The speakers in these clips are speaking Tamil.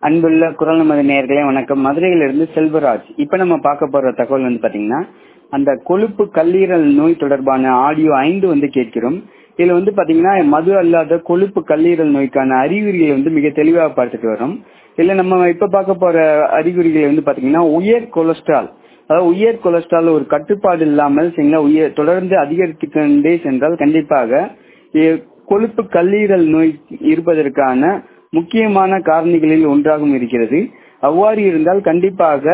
அன்புள்ள குரல் நமது நேயர்களே வணக்கம் மதுரையிலிருந்து செல்வராஜ் இப்ப நம்ம பார்க்க போற தகவல் வந்து பாத்தீங்கன்னா அந்த கொழுப்பு கல்லீரல் நோய் தொடர்பான ஆடியோ ஐந்து வந்து கேட்கிறோம் இதுல வந்து பாத்தீங்கன்னா மது அல்லாத கொழுப்பு கல்லீரல் நோய்க்கான அறிகுறிகளை வந்து மிக தெளிவாக பார்த்துட்டு வரோம் இதுல நம்ம இப்ப பார்க்க போற அறிகுறிகளை வந்து பாத்தீங்கன்னா உயர் கொலஸ்ட்ரால் அதாவது உயர் கொலஸ்ட்ரால் ஒரு கட்டுப்பாடு இல்லாமல் சரிங்களா உயர் தொடர்ந்து அதிகரித்து கொண்டே சென்றால் கண்டிப்பாக இ- கொழுப்பு கல்லீரல் நோய் இருப்பதற்கான முக்கியமான காரணிகளில் ஒன்றாகவும் இருக்கிறது அவ்வாறு இருந்தால் கண்டிப்பாக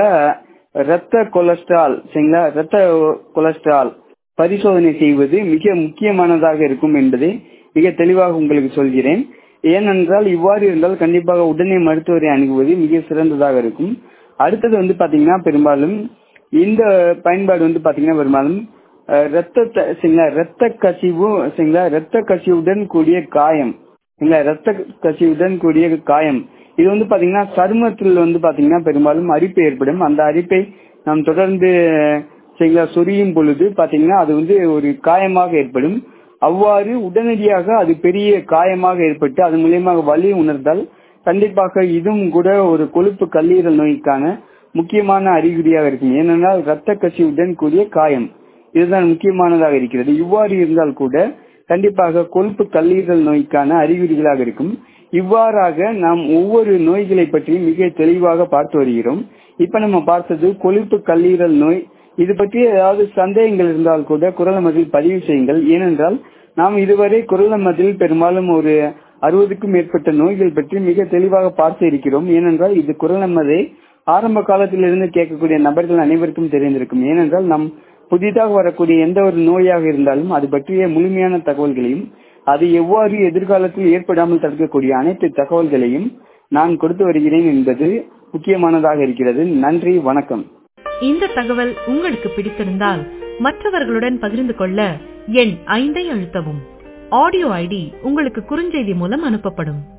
இரத்த கொலஸ்ட்ரால் சரிங்களா இரத்த கொலஸ்ட்ரால் பரிசோதனை செய்வது மிக முக்கியமானதாக இருக்கும் என்பதை மிக தெளிவாக உங்களுக்கு சொல்கிறேன் ஏனென்றால் இவ்வாறு இருந்தால் கண்டிப்பாக உடனே மருத்துவரை அணுகுவது மிக சிறந்ததாக இருக்கும் அடுத்தது வந்து பாத்தீங்கன்னா பெரும்பாலும் இந்த பயன்பாடு வந்து பாத்தீங்கன்னா பெரும்பாலும் அஹ், ரத்தத்தை சரிங்களா ரத்த கசிவு சரிங்களா ரத்த கசிவுடன் கூடிய காயம் சரிங்களா ரத்த கசிவுடன் கூடிய காயம் இது வந்து பாத்தீங்கன்னா சருமத்தில் வந்து பாத்தீங்கன்னா பெரும்பாலும் அரிப்பு ஏற்படும் அந்த அரிப்பை நாம் தொடர்ந்து சரிங்களா சொரியும் பொழுது பாத்தீங்கன்னா அது வந்து ஒரு காயமாக ஏற்படும் அவ்வாறு உடனடியாக அது பெரிய காயமாக ஏற்பட்டு அது மூலியமாக வலி உணர்ந்தால் கண்டிப்பாக இதுவும் கூட ஒரு கொழுப்பு கல்லீரல் நோய்க்கான முக்கியமான அறிகுறியாக இருக்கும் ஏனென்றால் இரத்த கசிவுடன் கூடிய காயம் இதுதான் முக்கியமானதாக இருக்கிறது இவ்வாறு இருந்தால் கூட கண்டிப்பாக கொழுப்பு கல்லீரல் நோய்க்கான அறிகுறிகளாக இருக்கும் இவ்வாறாக நாம் ஒவ்வொரு நோய்களை பற்றி மிக தெளிவாக பார்த்து வருகிறோம் இப்ப நம்ம பார்த்தது கொழுப்பு கல்லீரல் நோய் இது பற்றி ஏதாவது சந்தேகங்கள் இருந்தால் கூட குரலமதில் பதிவு செய்யுங்கள் ஏனென்றால் நாம் இதுவரை குரலமதில் பெரும்பாலும் ஒரு அறுபதுக்கும் மேற்பட்ட நோய்கள் பற்றி மிக தெளிவாக பார்த்து இருக்கிறோம் ஏனென்றால் இது குரலமதை ஆரம்ப காலத்திலிருந்து கேட்கக்கூடிய நபர்கள் அனைவருக்கும் தெரிந்திருக்கும் ஏனென்றால் நாம் புதிதாக வரக்கூடிய எந்த ஒரு நோயாக இருந்தாலும் அது பற்றிய முழுமையான தகவல்களையும் அது எவ்வாறு எதிர்காலத்தில் ஏற்படாமல் தடுக்கக்கூடிய அனைத்து தகவல்களையும் நான் கொடுத்து வருகிறேன் என்பது முக்கியமானதாக இருக்கிறது நன்றி வணக்கம் இந்த தகவல் உங்களுக்கு பிடித்திருந்தால் மற்றவர்களுடன் பகிர்ந்து கொள்ள எண் ஐந்தை அழுத்தவும் ஆடியோ ஐடி உங்களுக்கு குறுஞ்செய்தி மூலம் அனுப்பப்படும்